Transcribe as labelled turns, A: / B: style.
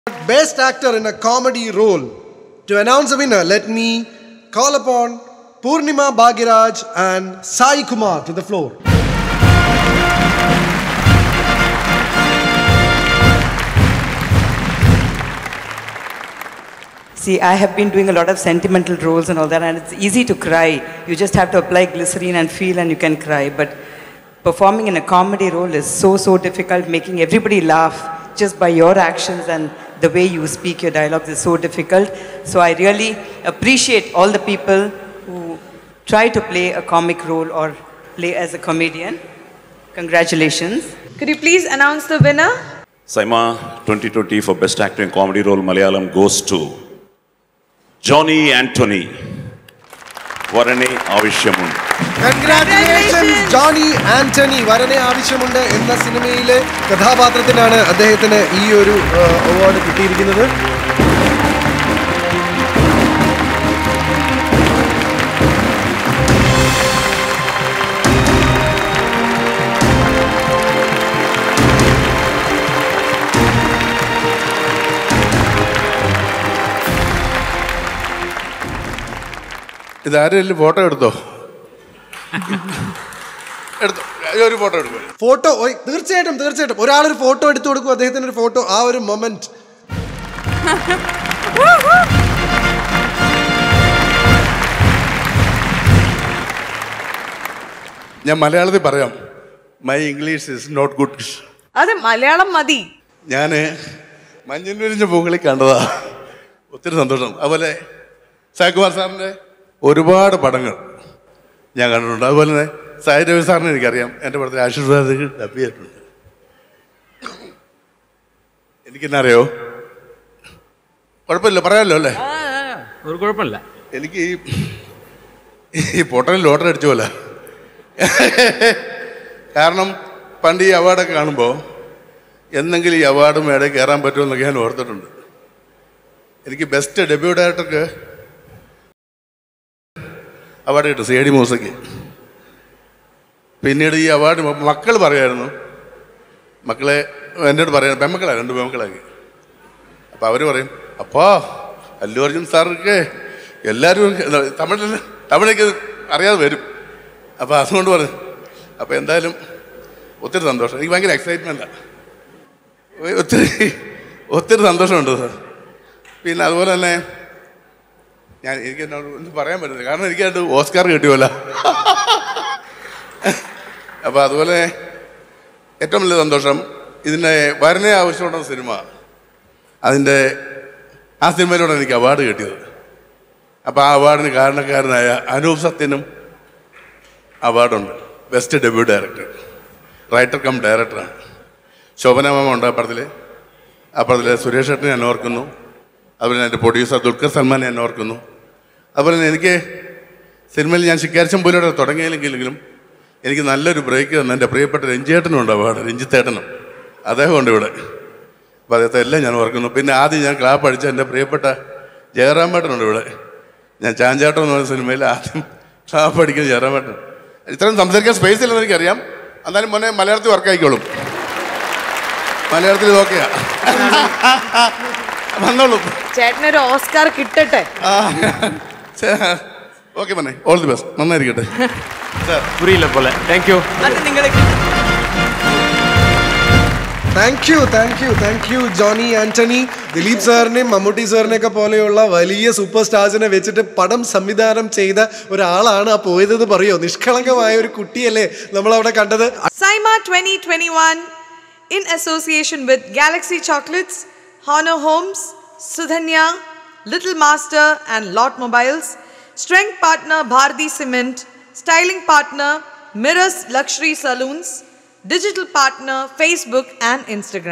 A: Best actor in a comedy role. To announce a winner, let me call upon Purnima Bhagiraj and Sai Kumar to the floor.
B: See, I have been doing a lot of sentimental roles and all that, and it's easy to cry. You just have to apply glycerine and feel, and you can cry. But performing in a comedy role is so, so difficult, making everybody laugh just by your actions and the way you speak your dialogues is so difficult. So I really appreciate all the people who try to play a comic role or play as a comedian. Congratulations.
C: Could you please announce the winner?
D: Saima 2020 for Best Actor in Comedy Role Malayalam goes to Johnny Anthony. വരണേ ആവശ്യമുണ്ട്
A: congratulations Johnny Antony വരനെ ആവശ്യമുണ്ട് എന്ന സിനിമയിലെ കഥാപാത്രത്തിനാണ് അദ്ദേഹത്തിന് ഈ ഒരു award കിട്ടിയിരിക്കുന്നത്
E: ഇതാരെങ്കിലും photo എടുത്തോ എടുത്തോ ഒരു ഫോട്ടോ എടുക്കും
A: ഫോട്ടോ തീർച്ചയായിട്ടും തീർച്ചയായിട്ടും ഒരാളൊരു ഫോട്ടോ എടുത്തു കൊടുക്കും അദ്ദേഹത്തിന് ഒരു ഫോട്ടോ ആ ഒരു മൊമെന്റ്
E: ഞാൻ മലയാളത്തിൽ പറയാം my English is not good
C: അത് മലയാളം മതി
E: ഞാൻ മഞ്ഞിൽ വിരിഞ്ഞ പൂക്കളിൽ കണ്ടതാ ഒത്തിരി സന്തോഷം അതുപോലെ സായ്കുമാർ സാറിൻ്റെ ഒരുപാട് പടങ്ങൾ ഞാൻ കണ്ടിട്ടുണ്ട് അതുപോലെ തന്നെ സായി രവി സാറിനെ എനിക്കറിയാം എൻ്റെ പടത്തിൽ ആശീർവാദത്തിൽ ഡബ് ചെയ്തിട്ടുണ്ട് എനിക്കെന്നെ അറിയോ കുഴപ്പമില്ല പറയാമല്ലോ അല്ലേ
F: ഒരു കുഴപ്പമില്ല
E: എനിക്ക് ഈ ഈ പൊട്ടനിൽ ലോട്ടറി അടിച്ച പോലെ കാരണം പണ്ട് ഈ അവാർഡൊക്കെ കാണുമ്പോൾ എന്നെങ്കിലും ഈ അവാർഡ് മേടെ കയറാൻ പറ്റുമെന്നൊക്കെ ഞാൻ ഓർത്തിട്ടുണ്ട് എനിക്ക് ബെസ്റ്റ് ഡെബ്യൂ ഡയറക്ടർക്ക് അവാർഡ് കിട്ടും സി ഡി മൂസയ്ക്ക് പിന്നീട് ഈ അവാർഡ് മക്കൾ പറയായിരുന്നു മക്കളെ എന്നോട് പറയാൻ പെമ്മക്കളാണ് രണ്ട് പെമ്മക്കളാക്കി അപ്പോൾ അവർ പറയും അപ്പാ അല്ലു അർജുൻ സാർക്ക് എല്ലാവരും തമിഴിൽ തമിഴൊക്കെ അറിയാതെ വരും അപ്പോൾ അതുകൊണ്ട് പറഞ്ഞു അപ്പോൾ എന്തായാലും ഒത്തിരി സന്തോഷം എനിക്ക് ഭയങ്കര എക്സൈറ്റ്മെൻറ്റാണ് ഒത്തിരി ഒത്തിരി സന്തോഷമുണ്ട് സാർ പിന്നെ അതുപോലെ തന്നെ ഞാൻ എനിക്ക് എന്നോട് ഒന്നും പറയാൻ പറ്റുന്നില്ല കാരണം എനിക്കായിട്ട് ഓസ്കാർ കിട്ടിയല്ല അപ്പോൾ അതുപോലെ ഏറ്റവും വലിയ സന്തോഷം ഇതിൻ്റെ വരനെ ആവശ്യമുള്ള സിനിമ അതിൻ്റെ ആ സിനിമയിലൂടെ എനിക്ക് അവാർഡ് കിട്ടിയത് അപ്പോൾ ആ അവാർഡിന് കാരണക്കാരനായ അനൂപ് സത്യനും അവാർഡുണ്ട് best debut director writer cum ഡയറക്ടറാണ് ശോഭന മാമ ഉണ്ട് ആ പടത്തിൽ ആ പടത്തിൽ സുരേഷ് ഏട്ടനെ ഞാൻ ഓർക്കുന്നു അതുപോലെ തന്നെ എൻ്റെ പ്രൊഡ്യൂസർ ദുൽഖർ സൽമാനെ ഞാൻ ഓർക്കുന്നു അതുപോലെ തന്നെ എനിക്ക് സിനിമയിൽ ഞാൻ ശിക്കാരിച്ചമ്പൂലോടെ തുടങ്ങിയില്ലെങ്കിലും എനിക്ക് നല്ലൊരു ബ്രേക്ക് തന്ന എൻ്റെ പ്രിയപ്പെട്ട രഞ്ജേട്ടനും ഉണ്ട് അവാർഡ് രഞ്ജിത്തേട്ടനും അദ്ദേഹം ഉണ്ട് ഇവിടെ അപ്പോൾ അദ്ദേഹത്തെ എല്ലാം ഞാൻ ഓർക്കുന്നു പിന്നെ ആദ്യം ഞാൻ ക്ലാപ്പ് അടിച്ച എൻ്റെ പ്രിയപ്പെട്ട ജയറാമേട്ടനുണ്ട് ഇവിടെ ഞാൻ ചാഞ്ചാട്ടം എന്ന് പറഞ്ഞ സിനിമയിൽ ആദ്യം ക്ലാപ്പ് അടിക്കുന്ന ജയറാമേട്ടൻ ഇത്രയും സംസാരിക്കാൻ സ്പേസ് ഇല്ലെന്ന് എനിക്കറിയാം എന്നാലും മോനെ മലയാളത്തിൽ വർക്കായിക്കോളും മലയാളത്തിൽ നോക്കിയാ വന്നോളൂ
C: ചേട്ടനൊരു ഓസ്കാർ കിട്ടട്ടെ
E: ഓക്കെ മോനെ ഓൾ ദി ബെസ്റ്റ് നന്നായിരിക്കട്ടെ സാർ
F: புரியல போல தேங்க்யூ
B: അത് നിങ്ങൾക്ക്
A: thank you thank you thank you Johny Antony Dileep സാറിനെയും മമ്മൂട്ടി സാറിനെയൊക്കെ പോലെയുള്ള വലിയ സൂപ്പർ സ്റ്റാർസിനെ വെച്ചിട്ട് പടം സംവിധാനം ചെയ്ത ഒരാളാണ് ആ പോയതെന്ന് പറയോ നിഷ്കളങ്കമായ ഒരു കുട്ടിയല്ലേ നമ്മൾ അവിടെ കണ്ടത്
C: Saima 2021 in association with Galaxy Chocolates, Honor Homes, Sudhanya, Little Master and Lot Mobiles, strength partner Bhardi Cement, styling partner Mirrors Luxury Saloons, digital partner Facebook and Instagram.